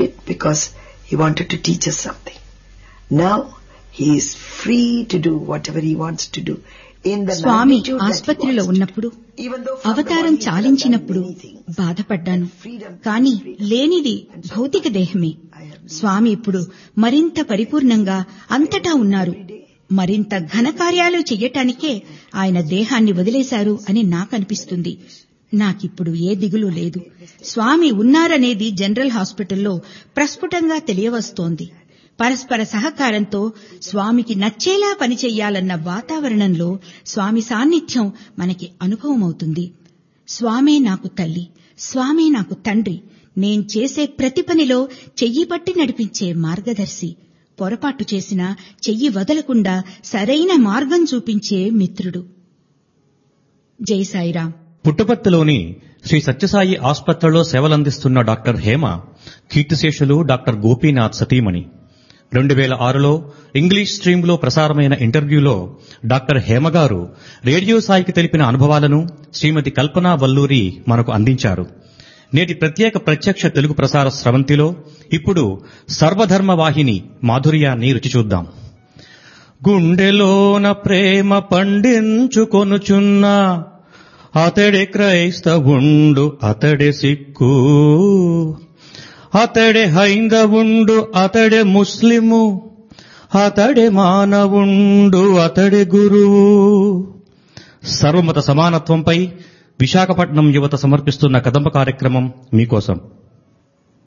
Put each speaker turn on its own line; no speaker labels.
it because he wanted to teach us something. Now he is free to do whatever he wants to do in the
Swamy
magnitude that he
ఆసుపత్రిలో
wants to.
ఉన్నప్పుడు
Even though from the
అవతారం
body he could have
చాలించినప్పుడు
done many things.
బాధపడ్డాను
Freedom,
కానీ
freedom.
లేనిది భౌతిక దేహమే
I have
స్వామి ఇప్పుడు మరింత పరిపూర్ణంగా అంతటా ఉన్నారు మరింత ఘనకార్యాలు చెయ్యటానికే ఆయన దేహాన్ని వదిలేశారు అని నాకు అనిపిస్తుంది నాకిప్పుడు ఏ దిగులు లేదు స్వామి ఉన్నారనేది జనరల్ హాస్పిటల్లో ప్రస్ఫుటంగా తెలియవస్తోంది పరస్పర సహకారంతో స్వామికి నచ్చేలా పనిచెయ్యాలన్న వాతావరణంలో స్వామి సాన్నిధ్యం మనకి అనుభవమవుతుంది స్వామే నాకు తల్లి స్వామే నాకు తండ్రి నేను చేసే ప్రతి పనిలో చెయ్యి పట్టి నడిపించే మార్గదర్శి పొరపాటు చేసినా చెయ్యి వదలకుండా సరైన మార్గం చూపించే మిత్రుడు జై సాయిరాం
పుట్టపర్తిలోని శ్రీ సత్యసాయి ఆసుపత్రిలో సేవలందిస్తున్న డాక్టర్ హేమ కీర్తిశేషులు డాక్టర్ గోపీనాథ్ సతీమణి రెండు వేల ఆరులో ఇంగ్లీష్ స్ట్రీమ్లో ప్రసారమైన ఇంటర్వ్యూలో డాక్టర్ హేమ గారు రేడియో సాయికి తెలిపిన అనుభవాలను శ్రీమతి కల్పనా వల్లూరి మనకు అందించారు నేటి ప్రత్యేక ప్రత్యక్ష తెలుగు ప్రసార స్రవంతిలో ఇప్పుడు సర్వధర్మ వాహిని మాధుర్యాన్ని రుచి చూద్దాం గుండెలోన ప్రేమ పండించుకొనుచున్నా అతడే క్రైస్తవుండు అతడే సిక్కు అతడే హైందవుండు అతడే ముస్లిము అతడే మానవుండు అతడే గురువు సర్వమత సమానత్వంపై విశాఖపట్నం యువత సమర్పిస్తున్న కదంబ కార్యక్రమం మీకోసం